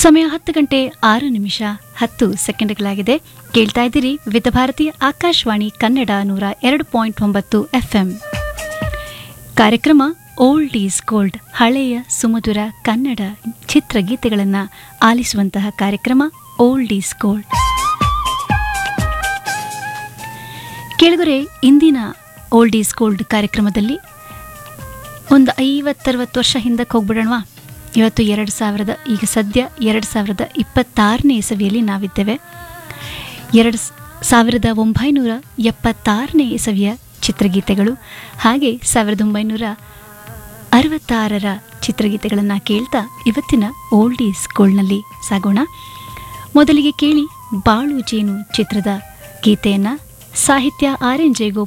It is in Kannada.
ಸಮಯ ಹತ್ತು ಗಂಟೆ ಆರು ನಿಮಿಷ ಹತ್ತು ಸೆಕೆಂಡ್ಗಳಾಗಿದೆ ಕೇಳ್ತಾ ಇದ್ದೀರಿ ವಿವಿಧ ಭಾರತೀಯ ಆಕಾಶವಾಣಿ ಕನ್ನಡ ನೂರ ಎರಡು ಪಾಯಿಂಟ್ ಒಂಬತ್ತು ಎಫ್ಎಂ ಕಾರ್ಯಕ್ರಮ ಓಲ್ಡ್ ಈಸ್ ಗೋಲ್ಡ್ ಹಳೆಯ ಸುಮಧುರ ಕನ್ನಡ ಚಿತ್ರಗೀತೆಗಳನ್ನು ಆಲಿಸುವಂತಹ ಕಾರ್ಯಕ್ರಮ ಓಲ್ಡ್ ಈಸ್ ಗೋಲ್ಡ್ ಕೇಳಿದರೆ ಇಂದಿನ ಓಲ್ಡ್ ಈಸ್ ಗೋಲ್ಡ್ ಕಾರ್ಯಕ್ರಮದಲ್ಲಿ ಒಂದು ಐವತ್ತರವತ್ತು ವರ್ಷ ಹಿಂದಕ್ಕೆ ಹೋಗ್ಬಿಡೋಣವಾ ಇವತ್ತು ಎರಡು ಸಾವಿರದ ಈಗ ಸದ್ಯ ಎರಡು ಸಾವಿರದ ಇಪ್ಪತ್ತಾರನೇ ಇಸವಿಯಲ್ಲಿ ನಾವಿದ್ದೇವೆ ಎರಡು ಸ್- ಸಾವಿರದ ಒಂಬೈನೂರ ಎಪ್ಪತ್ತಾರನೇ ಇಸವಿಯ ಚಿತ್ರಗೀತೆಗಳು ಹಾಗೆ ಸಾವಿರದ ಒಂಬೈನೂರ ಅರವತ್ತಾರರ ಚಿತ್ರಗೀತೆಗಳನ್ನು ಕೇಳ್ತಾ ಇವತ್ತಿನ ಓಲ್ಡ್ ಈಸ್ ಗೋಲ್ಡ್ನಲ್ಲಿ ಸಾಗೋಣ ಮೊದಲಿಗೆ ಕೇಳಿ ಬಾಳು ಜೇನು ಚಿತ್ರದ ಗೀತೆಯನ್ನು ಸಾಹಿತ್ಯ ಆರ್ ಎನ್ ಜಯಗೋಪಾಲ್